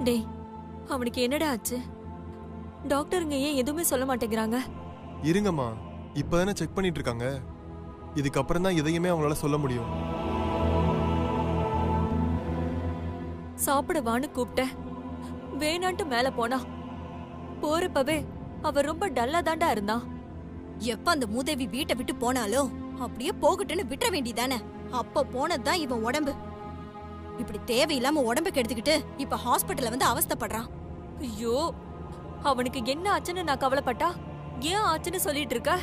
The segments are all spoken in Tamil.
டேய் அவனுக்கு என்னடா ஆச்சு டாக்டருங்க ஏன் எதுவுமே சொல்ல மாட்டேங்கிறாங்க இருங்கம்மா இப்பதானே செக் பண்ணிட்டு இருக்காங்க இதுக்கப்புறம் தான் எதையுமே அவங்களால சொல்ல முடியும் சாப்பிடவான்னு கூப்பிட்டேன் வேணான்ட்டு மேல போனா போறப்பவே அவ ரொம்ப டல்லா தாண்டா இருந்தான் எப்ப அந்த மூதேவி வீட்டை விட்டு போனாலோ அப்படியே போகட்டுன்னு விட்டுற வேண்டியதானே அப்ப போனதுதான் இவன் உடம்பு இப்படி தேவையில்லாம உடம்புக்கு எடுத்துக்கிட்டு இப்ப ஹாஸ்பிட்டல்ல வந்து அவஸ்தைப்படுறான் ஐயோ அவனுக்கு என்ன ஆச்சுன்னு நான் கவலைப்பட்டா ஏன் ஆச்சுன்னு சொல்லிட்டு இருக்க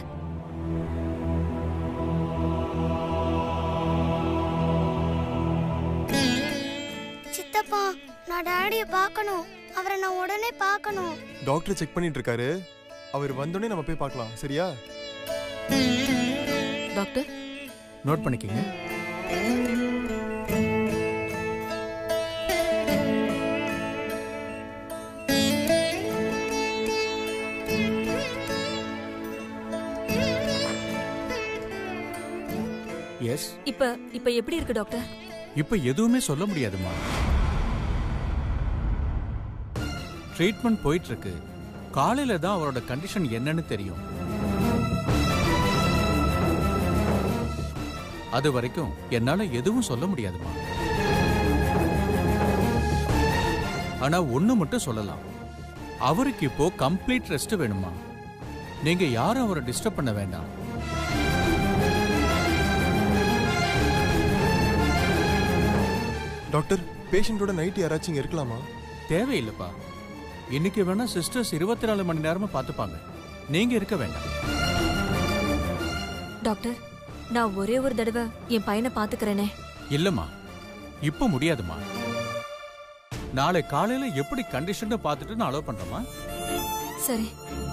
சித்தப்பா நான் டாடிய பார்க்கணும் அவரை நான் உடனே பார்க்கணும் டாக்டர் செக் பண்ணிட்டு இருக்காரு அவர் வந்தோடனே நம்ம போய் பார்க்கலாம் சரியா டாக்டர் நோட் பண்ணிக்கங்க எஸ் இப்ப இப்ப எப்படி இருக்கு டாக்டர் இப்போ எதுவுமே சொல்ல முடியாதுமா ட்ரீட்மெண்ட் போயிட்டு இருக்கு காலையில தான் அவரோட கண்டிஷன் என்னன்னு தெரியும் அது வரைக்கும் என்னால எதுவும் சொல்ல முடியாதுமா ஆனா ஒண்ணு மட்டும் சொல்லலாம் அவருக்கு இப்போ கம்ப்ளீட் ரெஸ்ட் வேணுமா நீங்க யாரும் அவரை டிஸ்டர்ப் பண்ண வேண்டாம் டாக்டர் பேஷண்ட்டோட நைட் யாராச்சும் இங்க இருக்கலாமா தேவையில்லைப்பா இன்னைக்கு வேணா சிஸ்டர்ஸ் இருபத்தி நாலு மணி நேரமும் பார்த்துப்பாங்க நீங்க இருக்க வேண்டாம் டாக்டர் நான் ஒரே ஒரு தடவை என் பையனை பாத்துக்கிறேனே இல்லம்மா இப்ப முடியாதுமா நாளை காலையில எப்படி கண்டிஷன் பார்த்துட்டு நான் அலோவ் பண்றேமா சரி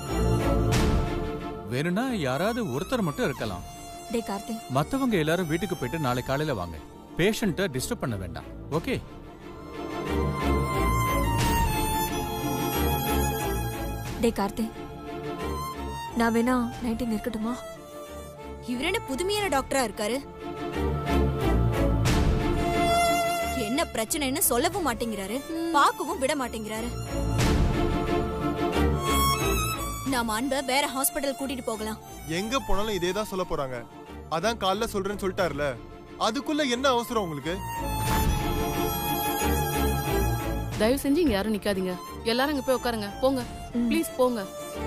வேணும்னா யாராவது ஒருத்தர் மட்டும் இருக்கலாம் டே கார்த்தி மத்தவங்க எல்லாரும் வீட்டுக்கு போயிட்டு நாளை காலையில வாங்க பேஷண்ட்டை டிஸ்டர்ப் பண்ண வேண்டாம் ஓகே டே கார்த்தி நான் வேணா நைட் இங்க இருக்கட்டுமா இவர் என்ன புதுமையான டாக்டரா இருக்காரு என்ன பிரச்சனைன்னு சொல்லவும் மாட்டேங்கிறாரு பார்க்கவும் விட மாட்டேங்கிறாரு நாம அன்ப வேற ஹாஸ்பிடல் கூட்டிட்டு போகலாம் எங்க போனாலும் இதே தான் சொல்ல போறாங்க அதான் காலைல சொல்றேன்னு சொல்லிட்டாருல அதுக்குள்ள என்ன அவசரம் உங்களுக்கு தயவு செஞ்சு இங்க யாரும் நிக்காதீங்க எல்லாரும் இங்க போய் உட்காருங்க போங்க ப்ளீஸ் போங்க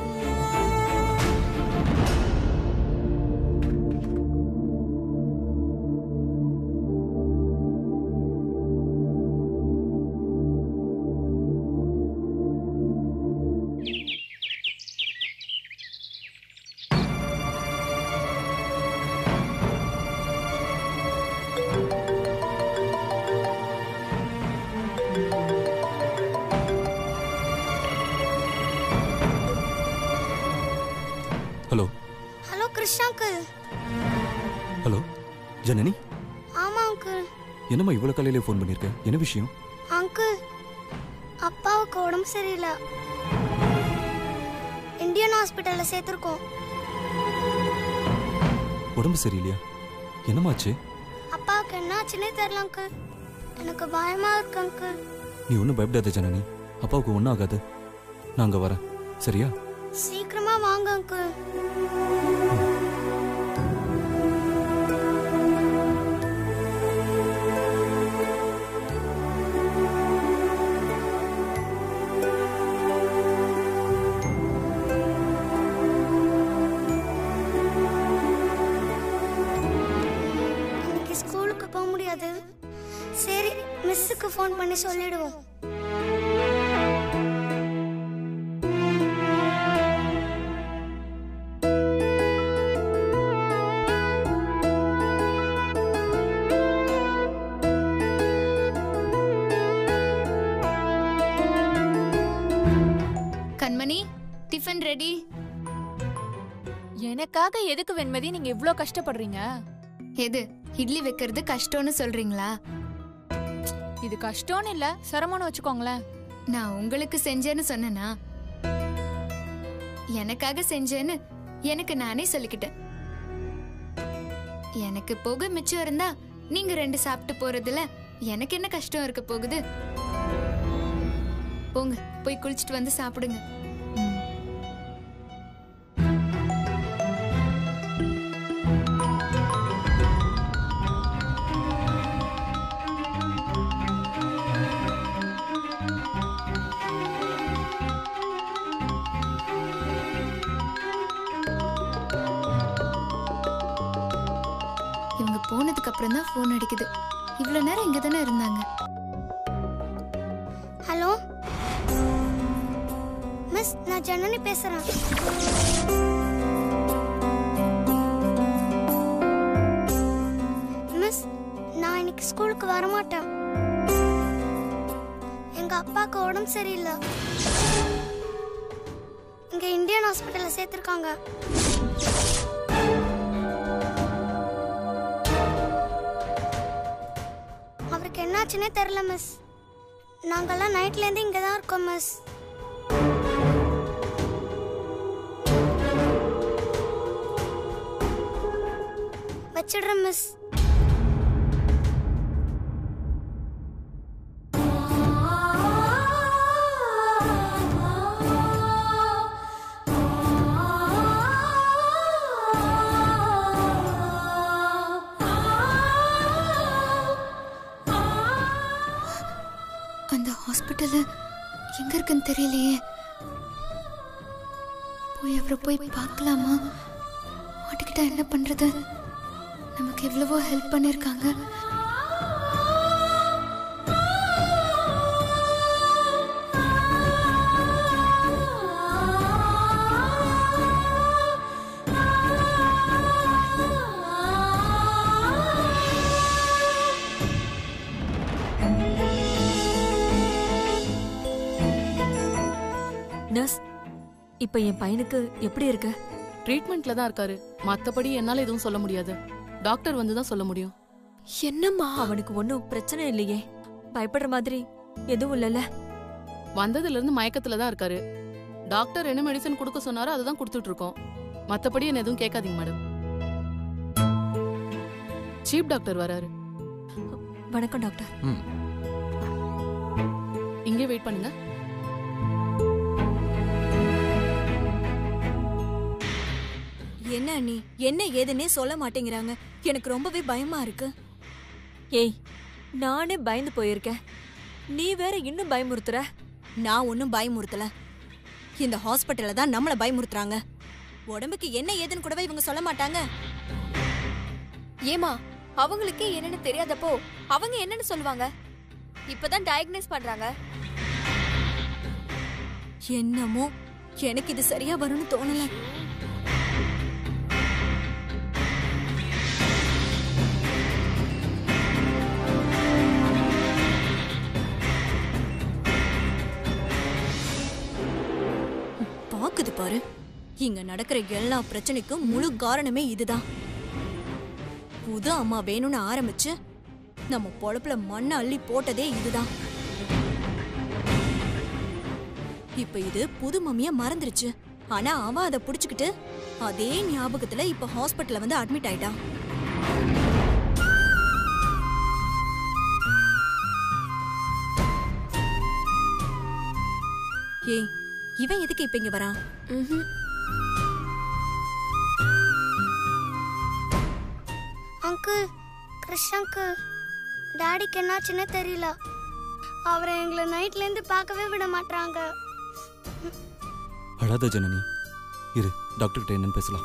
hello hello Krishna uncle hello Janani ஆமா அங்கிள் என்னம்மா இவ்வளோ காலையிலே ஃபோன் பண்ணியிருக்க என்ன விஷயம் அங்கிள் அப்பாவுக்கு உடம்பு சரியில்லை இந்தியன் ஹாஸ்பிட்டல்ல சேர்த்துருக்கோம் உடம்பு சரியில்லையா என்னமாச்சு அப்பாவுக்கு என்ன ஆச்சுன்னே தெரியல அங்கிள் எனக்கு பயமா இருக்கு அங்கிள் நீ ஒன்றும் பயப்படாத ஜனனி அப்பாவுக்கு ஒன்றும் ஆகாது நான் அங்கே வரேன் சரியா சீக்கிரமா வாங்க அங்கிள் இன்னைக்கு ஸ்கூலுக்கு போக முடியாது சரி மிஸ்ஸுக்கு ஃபோன் பண்ணி சொல்லிடுவோம் கண்மணி டிஃபன் ரெடி எனக்காக எதுக்கு வெண்மதி நீங்க இவ்ளோ கஷ்டப்படுறீங்க எது இட்லி வைக்கிறது கஷ்டம்னு சொல்றீங்களா இது கஷ்டம்னு இல்ல சிரமம்னு வச்சுக்கோங்களேன் நான் உங்களுக்கு செஞ்சேன்னு சொன்னேனா எனக்காக செஞ்சேன்னு எனக்கு நானே சொல்லிக்கிட்டேன் எனக்கு போக மிச்சம் இருந்தா நீங்க ரெண்டு சாப்பிட்டு போறதுல எனக்கு என்ன கஷ்டம் இருக்க போகுது போங்க போய் குளிச்சுட்டு வந்து சாப்பிடுங்க இவங்க போனதுக்கு அப்புறம் தான் ஃபோன் அடிக்குது இவ்வளவு நேரம் இங்க தானே இருந்தாங்க ஹலோ மிஸ் நான் ஜனனி பேசுறேன் மிஸ் நான் இன்னைக்கு ஸ்கூலுக்கு வர மாட்டேன் எங்க அப்பாவுக்கு உடம்பு சரியில்லை இங்க இந்தியன் ஹாஸ்பிட்டல்ல சேர்த்திருக்காங்க அவருக்கு என்னாச்சுன்னே தெரியல மிஸ் நாங்கெல்லாம் நைட்லேருந்து இங்கே தான் இருக்கோம் மிஸ் வச்சிடுறேன் மிஸ் அந்த ஹாஸ்பிட்டல் எங்க இருக்குன்னு தெரியலையே போய் அவரை போய் பார்க்கலாமா மாட்டிக்கிட்டா என்ன பண்றது நமக்கு எவ்வளவோ ஹெல்ப் பண்ணிருக்காங்க நர்ஸ் இப்ப என் பையனுக்கு எப்படி இருக்கு ட்ரீட்மெண்ட்ல தான் இருக்காரு மத்தபடி என்னால எதுவும் சொல்ல முடியாது டாக்டர் வந்து தான் சொல்ல முடியும் என்னம்மா அவனுக்கு ஒன்றும் பிரச்சனை இல்லையே பயப்படுற மாதிரி எதுவும் இல்லைல்ல வந்ததுல இருந்து மயக்கத்துல தான் இருக்காரு டாக்டர் என்ன மெடிசன் கொடுக்க சொன்னாரோ அதை தான் கொடுத்துட்டு இருக்கோம் மத்தபடி என்ன எதுவும் கேட்காதீங்க மேடம் சீப் டாக்டர் வராரு வணக்கம் டாக்டர் ம் இங்கே வெயிட் பண்ணுங்க என்ன நீ என்ன ஏதுன்னே சொல்ல மாட்டேங்கிறாங்க எனக்கு ரொம்பவே பயமா இருக்கு ஏய் நானே பயந்து போயிருக்கேன் நீ வேற இன்னும் பயமுறுத்துற நான் ஒன்னும் பயமுறுத்தல இந்த ஹாஸ்பிட்டல்ல தான் நம்மள பயமுறுத்துறாங்க உடம்புக்கு என்ன ஏதுன்னு கூடவே இவங்க சொல்ல மாட்டாங்க ஏமா அவங்களுக்கே என்னன்னு தெரியாதப்போ அவங்க என்னன்னு சொல்லுவாங்க இப்பதான் டயக்னைஸ் பண்றாங்க என்னமோ எனக்கு இது சரியா வரும்னு தோணல பாக்குது பாரு இங்க நடக்கிற எல்லா பிரச்சனைக்கும் முழு காரணமே இதுதான் புது அம்மா வேணும்னு ஆரம்பிச்சு நம்ம பொழப்புல மண்ணை அள்ளி போட்டதே இதுதான் இப்ப இது புது மம்மிய மறந்துருச்சு ஆனா அவ அதை புடிச்சுக்கிட்டு அதே ஞாபகத்துல இப்ப ஹாஸ்பிட்டல்ல வந்து அட்மிட் ஆயிட்டான் ஏய் இவன் எதுக்கு இப்ப இங்க வரான் அங்கிள் கிறிஷ் அங்கிள் டாடிக்கு என்னாச்சுன்னே தெரியல அவரை எங்களை நைட்லேருந்து பார்க்கவே விட மாட்டாங்க அழாத ஜனனி இரு டாக்டர் கிட்ட என்னன்னு பேசலாம்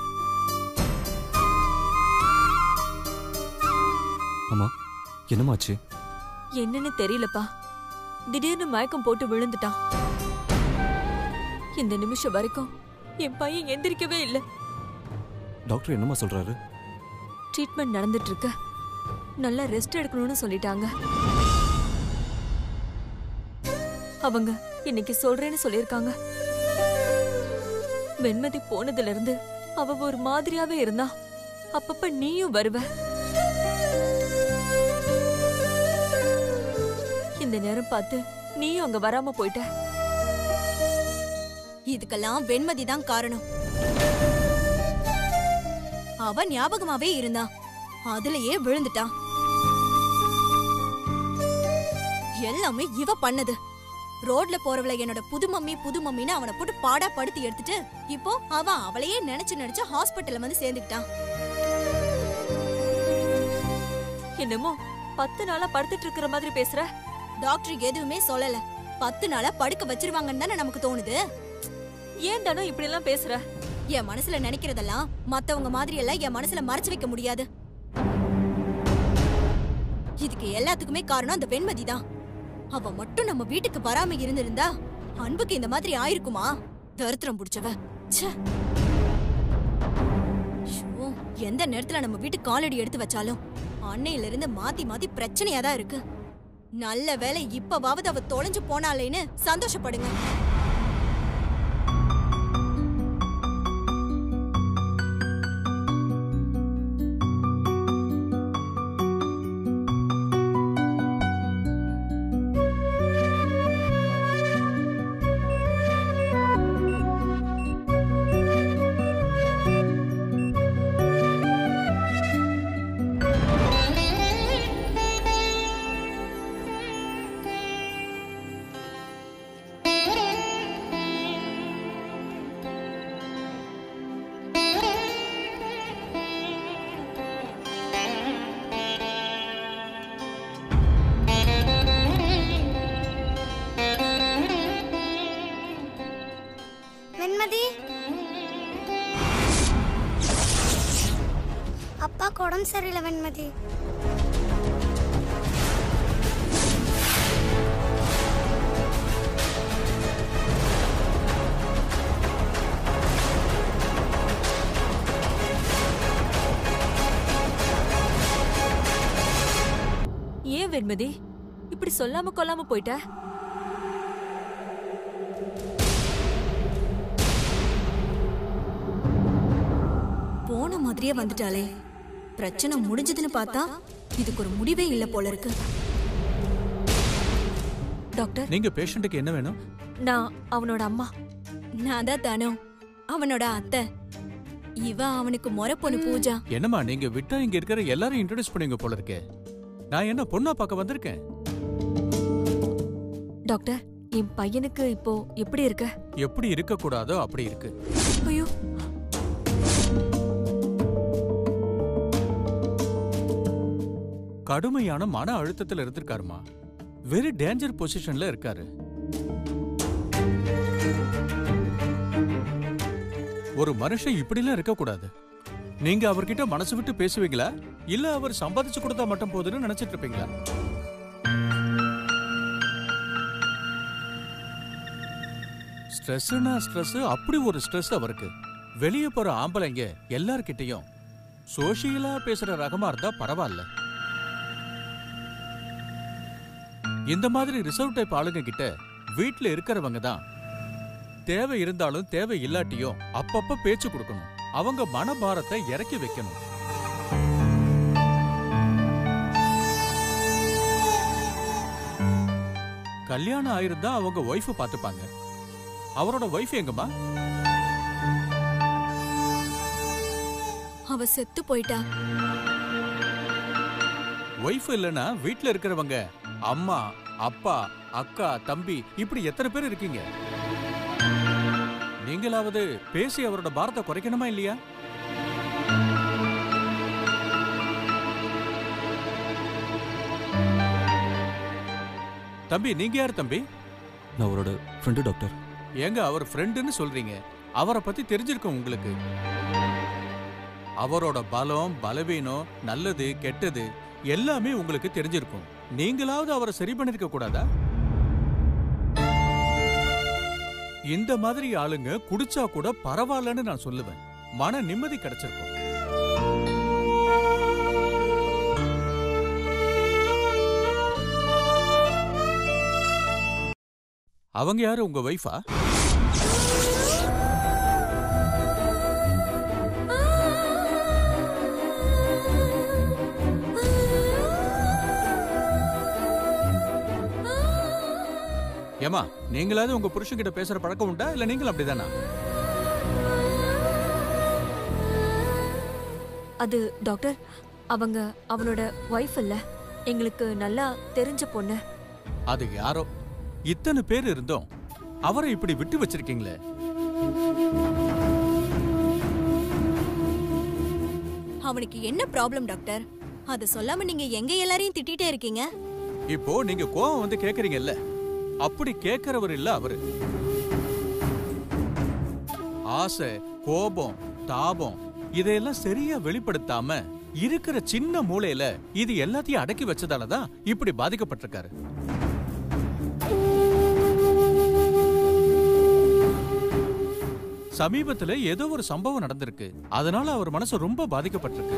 அம்மா என்னமாச்சு என்னன்னு தெரியலப்பா திடீர்னு மயக்கம் போட்டு விழுந்துட்டான் இந்த நிமிஷம் வரைக்கும் என் பையன் எந்திரிக்கவே இல்லை டாக்டர் என்னம்மா சொல்றாரு ட்ரீட்மெண்ட் நடந்துட்டு இருக்கு நல்லா ரெஸ்ட் எடுக்கணும்னு சொல்லிட்டாங்க அவங்க இன்னைக்கு சொல்றேன்னு சொல்லிருக்காங்க வெண்மதி போனதுல இருந்து அவ ஒரு மாதிரியாவே இருந்தா அப்பப்ப நீயும் வருவ இந்த நேரம் பார்த்து நீயும் அங்க வராம போயிட்ட இதுக்கெல்லாம் வெண்மதி தான் காரணம் அவ ஞாபகமாவே இருந்தா அதுலயே விழுந்துட்டான் எல்லாமே இவ பண்ணது ரோட்ல போறவள என்னோட புது மம்மி புது மம்மின்னு அவனை போட்டு பாடா படுத்தி எடுத்துட்டு இப்போ அவன் அவளையே நினைச்சு நினைச்சு ஹாஸ்பிட்டல்ல வந்து சேர்ந்துக்கிட்டான் என்னமோ பத்து நாளா படுத்துட்டு இருக்கிற மாதிரி பேசுற டாக்டர் எதுவுமே சொல்லல பத்து நாளா படுக்க வச்சிருவாங்கன்னு தானே நமக்கு தோணுது ஏன் தானோ இப்படி எல்லாம் பேசுற என் மனசுல நினைக்கிறதெல்லாம் மத்தவங்க மாதிரி எல்லாம் என் மனசுல மறைச்சு வைக்க முடியாது இதுக்கு எல்லாத்துக்குமே காரணம் அந்த வெண்மதி தான் அவ மட்டும் நம்ம வீட்டுக்கு வராம இருந்திருந்தா அன்புக்கு இந்த மாதிரி ஆயிருக்குமா தரித்திரம் புடிச்சவ ச்சே. ஷோ, எந்த நேரத்துல நம்ம வீட்டு காலடி எடுத்து வச்சாலும் அன்னையில இருந்து மாத்தி மாத்தி பிரச்சனையா தான் இருக்கு நல்ல வேளை இப்பவாவது அவ தொலைஞ்சு போனாலேன்னு சந்தோஷப்படுங்க வெண்மதி அப்பாக்கு உடம்பு சரியில்லை வெண்மதி ஏன் வெண்மதி இப்படி சொல்லாம கொல்லாம போயிட்ட போன மாதிரியே வந்துட்டாளே பிரச்சனை முடிஞ்சதுன்னு பார்த்தா இதுக்கு ஒரு முடிவே இல்ல போல இருக்கு டாக்டர் நீங்க பேஷண்ட்டுக்கு என்ன வேணும் நான் அவனோட அம்மா நான் தான் தானோ அவனோட அத்தை இவ அவனுக்கு முறை பொண்ணு பூஜா என்னம்மா நீங்க விட்டா இங்க இருக்கிற எல்லாரும் இன்ட்ரோடியூஸ் பண்ணுவீங்க போல இருக்கே நான் என்ன பொண்ணா பார்க்க வந்திருக்கேன் டாக்டர் என் பையனுக்கு இப்போ எப்படி இருக்க எப்படி இருக்க கூடாதோ அப்படி இருக்கு ஐயோ கடுமையான மன அழுத்தத்துல இருந்திருக்காருமா வெரி டேஞ்சர் பொசிஷன்ல இருக்காரு ஒரு மனுஷன் இப்படிலாம் இருக்க கூடாது நீங்க அவர்கிட்ட மனசு விட்டு பேசுவீங்களா இல்ல அவர் சம்பாதிச்சு கொடுத்தா மட்டும் போதுன்னு நினைச்சிட்டு இருப்பீங்களா ஸ்ட்ரெஸ்னா ஸ்ட்ரெஸ் அப்படி ஒரு ஸ்ட்ரெஸ் அவருக்கு வெளியே போற ஆம்பளைங்க எல்லார்கிட்டயும் சோஷியலா பேசுற ரகமா இருந்தா பரவாயில்ல இந்த மாதிரி ரிசர்வ் டைப் ஆளுங்க கிட்ட வீட்ல இருக்கிறவங்க தான் தேவை இருந்தாலும் தேவை இல்லாட்டியும் அப்பப்ப பேச்சு கொடுக்கணும் அவங்க மனபாரத்தை இறக்கி வைக்கணும் கல்யாணம் ஆயிருந்தா அவங்க ஒய்ஃப் பாத்துப்பாங்க அவரோட ஒய்ஃப் எங்கம்மா அவ செத்து போயிட்டா ஒய்ஃப் இல்லனா வீட்ல இருக்கிறவங்க அம்மா அப்பா அக்கா தம்பி இப்படி எத்தனை பேர் இருக்கீங்க நீங்களாவது பேசி அவரோட பாரத்தை குறைக்கணுமா இல்லையா தம்பி நீங்க யார் தம்பி நான் அவரோட ஃப்ரெண்டு டாக்டர் ஏங்க அவர் ஃப்ரெண்டுன்னு சொல்றீங்க அவரை பத்தி தெரிஞ்சிருக்கும் உங்களுக்கு அவரோட பலம் பலவீனம் நல்லது கெட்டது எல்லாமே உங்களுக்கு தெரிஞ்சிருக்கும் நீங்களாவது அவரை சரி பண்ணிருக்க கூடாதா இந்த மாதிரி ஆளுங்க குடிச்சா கூட பரவாயில்லன்னு நான் சொல்லுவேன் மன நிம்மதி கிடைச்சிருக்கும் அவங்க யாரு உங்க வைஃபா ஏமா நீங்களாவது உங்க புருஷன்கிட்ட பேசுற பழக்கம் உண்டா இல்ல நீங்களும் அப்படிதானா அது டாக்டர் அவங்க அவனோட ஒய்ஃப் இல்ல எங்களுக்கு நல்லா தெரிஞ்ச பொண்ணு அது யாரோ இத்தனை பேர் இருந்தோம் அவரை இப்படி விட்டு வச்சிருக்கீங்களே அவனுக்கு என்ன ப்ராப்ளம் டாக்டர் அத சொல்லாம நீங்க எங்க எல்லாரையும் திட்டிட்டே இருக்கீங்க இப்போ நீங்க கோவம் வந்து கேக்குறீங்கல்ல அப்படி கேக்குறவர் இல்ல அவரு ஆசை கோபம் தாபம் இதையெல்லாம் சரியா வெளிப்படுத்தாம இருக்கிற சின்ன மூளையில இது எல்லாத்தையும் அடக்கி வச்சதாலதான் இப்படி பாதிக்கப்பட்டிருக்காரு சமீபத்துல ஏதோ ஒரு சம்பவம் நடந்திருக்கு அதனால அவர் மனசு ரொம்ப பாதிக்கப்பட்டிருக்கு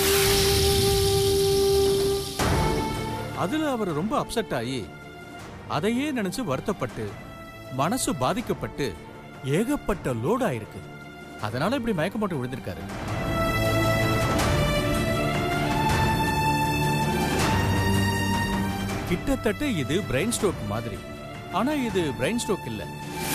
அதுல அவர் ரொம்ப அப்செட் ஆகி அதையே நினைச்சு வருத்தப்பட்டு மனசு பாதிக்கப்பட்டு ஏகப்பட்ட லோட் ஆயிருக்கு அதனால இப்படி மயக்கம் போட்டு விழுந்திருக்காரு கிட்டத்தட்ட இது பிரெயின் ஸ்ட்ரோக் மாதிரி ஆனா இது பிரெயின் ஸ்ட்ரோக் இல்ல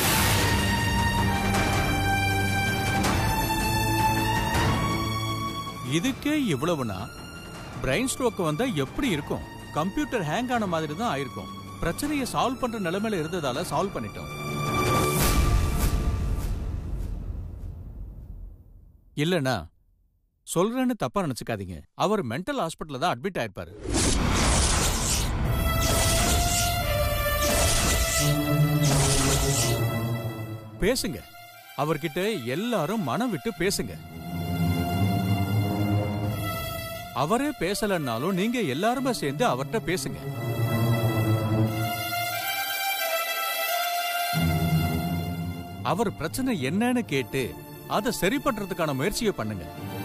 இதுக்கே இவ்வளவுனா பிரெயின் ஸ்ட்ரோக் வந்தா எப்படி இருக்கும் கம்ப்யூட்டர் ஹேங் ஆன மாதிரி தான் ஆயிருக்கும் பிரச்சனையை சால்வ் பண்ற நிலைமையில இருந்ததால சால்வ் பண்ணிட்டோம் இல்லனா சொல்றேன்னு தப்பா நினைச்சுக்காதீங்க அவர் மென்டல் ஹாஸ்பிட்டல்ல தான் அட்மிட் ஆயிருப்பாரு பேசுங்க அவர்கிட்ட எல்லாரும் மனம் விட்டு பேசுங்க அவரே பேசலன்னாலும் நீங்க எல்லாருமே சேர்ந்து அவர்கிட்ட பேசுங்க அவர் பிரச்சனை என்னன்னு கேட்டு அதை சரி பண்றதுக்கான முயற்சியை பண்ணுங்க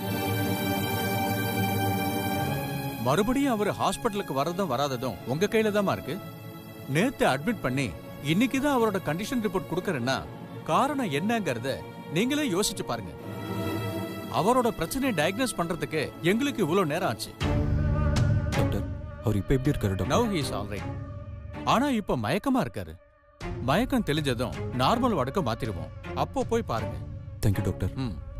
மறுபடியும் அவர் ஹாஸ்பிட்டலுக்கு வரதும் வராததும் உங்க கையில தான் இருக்கு நேத்து அட்மிட் பண்ணி இன்னைக்கு தான் அவரோட கண்டிஷன் ரிப்போர்ட் கொடுக்கறேன்னா காரணம் என்னங்கறத நீங்களே யோசிச்சு பாருங்க அவரோட பிரச்சனையை டயக்னோஸ் பண்றதுக்கு எங்களுக்கு இவ்வளவு நேரம் ஆச்சு டாக்டர் அவர் இப்போ எப்படி இருக்காரு டாக்டர் நவ் ஹீஸ் ஆல்ரைட் ஆனா இப்ப மயக்கமா இருக்காரு மயக்கம் தெளிஞ்சதும் நார்மல் வார்டுக்கு மாத்திருவோம் அப்போ போய் பாருங்க தேங்க்யூ டாக்டர் ம்